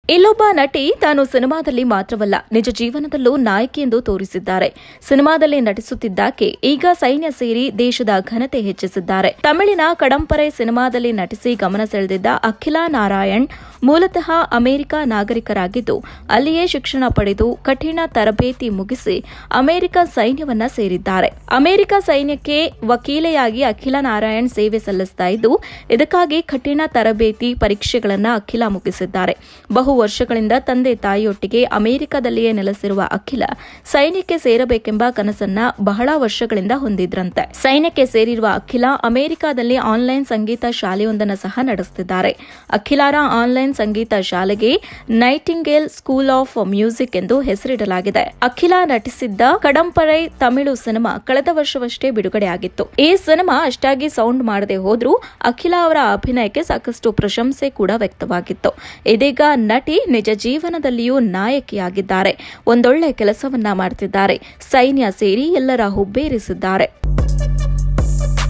ಇಲ್ಲೊಬ್ಬ ನಟಿ ತಾನು ಸಿನಿಮಾದಲ್ಲಿ ಮಾತ್ರವಲ್ಲ ನಿಜ ಜೀವನದಲ್ಲೂ ನಾಯಕಿ ಎಂದು ತೋರಿಸಿದ್ದಾರೆ ಸಿನಿಮಾದಲ್ಲಿ ನಟಿಸುತ್ತಿದ್ದಾಕೆ ಈಗ ಸೈನ್ಯ ಸೇರಿ ದೇಶದ ಘನತೆ ಹೆಚ್ಚಿಸಿದ್ದಾರೆ ತಮಿಳಿನ ಕಡಂಪರೆ ಸಿನಿಮಾದಲ್ಲಿ ನಟಿಸಿ ಗಮನ ಸೆಳೆದಿದ್ದ ಅಖಿಲಾ ನಾರಾಯಣ್ ಮೂಲತಃ ಅಮೆರಿಕ ನಾಗರಿಕರಾಗಿದ್ದು ಅಲ್ಲಿಯೇ ಶಿಕ್ಷಣ ಪಡೆದು ಕಠಿಣ ತರಬೇತಿ ಮುಗಿಸಿ ಅಮೆರಿಕ ಸೈನ್ಯವನ್ನ ಸೇರಿದ್ದಾರೆ ಅಮೆರಿಕ ಸೈನ್ಯಕ್ಕೆ ವಕೀಲೆಯಾಗಿ ಅಖಿಲ ನಾರಾಯಣ್ ಸೇವೆ ಸಲ್ಲಿಸ್ತಾ ಇದ್ದು ಇದಕ್ಕಾಗಿ ಕಠಿಣ ತರಬೇತಿ ಪರೀಕ್ಷೆಗಳನ್ನ ಅಖಿಲ ಮುಗಿಸಿದ್ದಾರೆ ಬಹು ವರ್ಷಗಳಿಂದ ತಂದೆ ತಾಯಿಯೊಟ್ಟಿಗೆ ಅಮೆರಿಕದಲ್ಲಿಯೇ ನೆಲೆಸಿರುವ ಅಖಿಲ ಸೈನ್ಯಕ್ಕೆ ಸೇರಬೇಕೆಂಬ ಕನಸನ್ನ ಬಹಳ ವರ್ಷಗಳಿಂದ ಹೊಂದಿದ್ರಂತೆ ಸೈನ್ಯಕ್ಕೆ ಸೇರಿರುವ ಅಖಿಲ ಅಮೆರಿಕದಲ್ಲಿ ಆನ್ಲೈನ್ ಸಂಗೀತ ಶಾಲೆಯೊಂದನ್ನು ಸಹ ನಡೆಸುತ್ತಿದ್ದಾರೆ ಅಖಿಲಾರ ಆನ್ಲೈನ್ ಸಂಗೀತ ಶಾಲೆಗೆ ನೈಟಿಂಗೇಲ್ ಸ್ಕೂಲ್ ಆಫ್ ಮ್ಯೂಸಿಕ್ ಎಂದು ಹೆಸರಿಡಲಾಗಿದೆ ಅಖಿಲ ನಟಿಸಿದ್ದ ಕಡಂಪರೈ ತಮಿಳು ಸಿನಿಮಾ ಕಳೆದ ವರ್ಷವಷ್ಟೇ ಬಿಡುಗಡೆಯಾಗಿತ್ತು ಈ ಸಿನಿಮಾ ಅಷ್ಟಾಗಿ ಸೌಂಡ್ ಮಾಡದೆ ಹೋದ್ರೂ ಅಖಿಲ ಅವರ ಅಭಿನಯಕ್ಕೆ ಸಾಕಷ್ಟು ಪ್ರಶಂಸೆ ಕೂಡ ವ್ಯಕ್ತವಾಗಿತ್ತು ಇದೀಗ ನಟಿ ನಿಜ ಜೀವನದಲ್ಲಿಯೂ ನಾಯಕಿಯಾಗಿದ್ದಾರೆ ಒಂದೊಳ್ಳೆ ಕೆಲಸವನ್ನ ಮಾಡ್ತಿದ್ದಾರೆ ಸೈನ್ಯ ಸೇರಿ ಎಲ್ಲರ ಹುಬ್ಬೇರಿಸಿದ್ದಾರೆ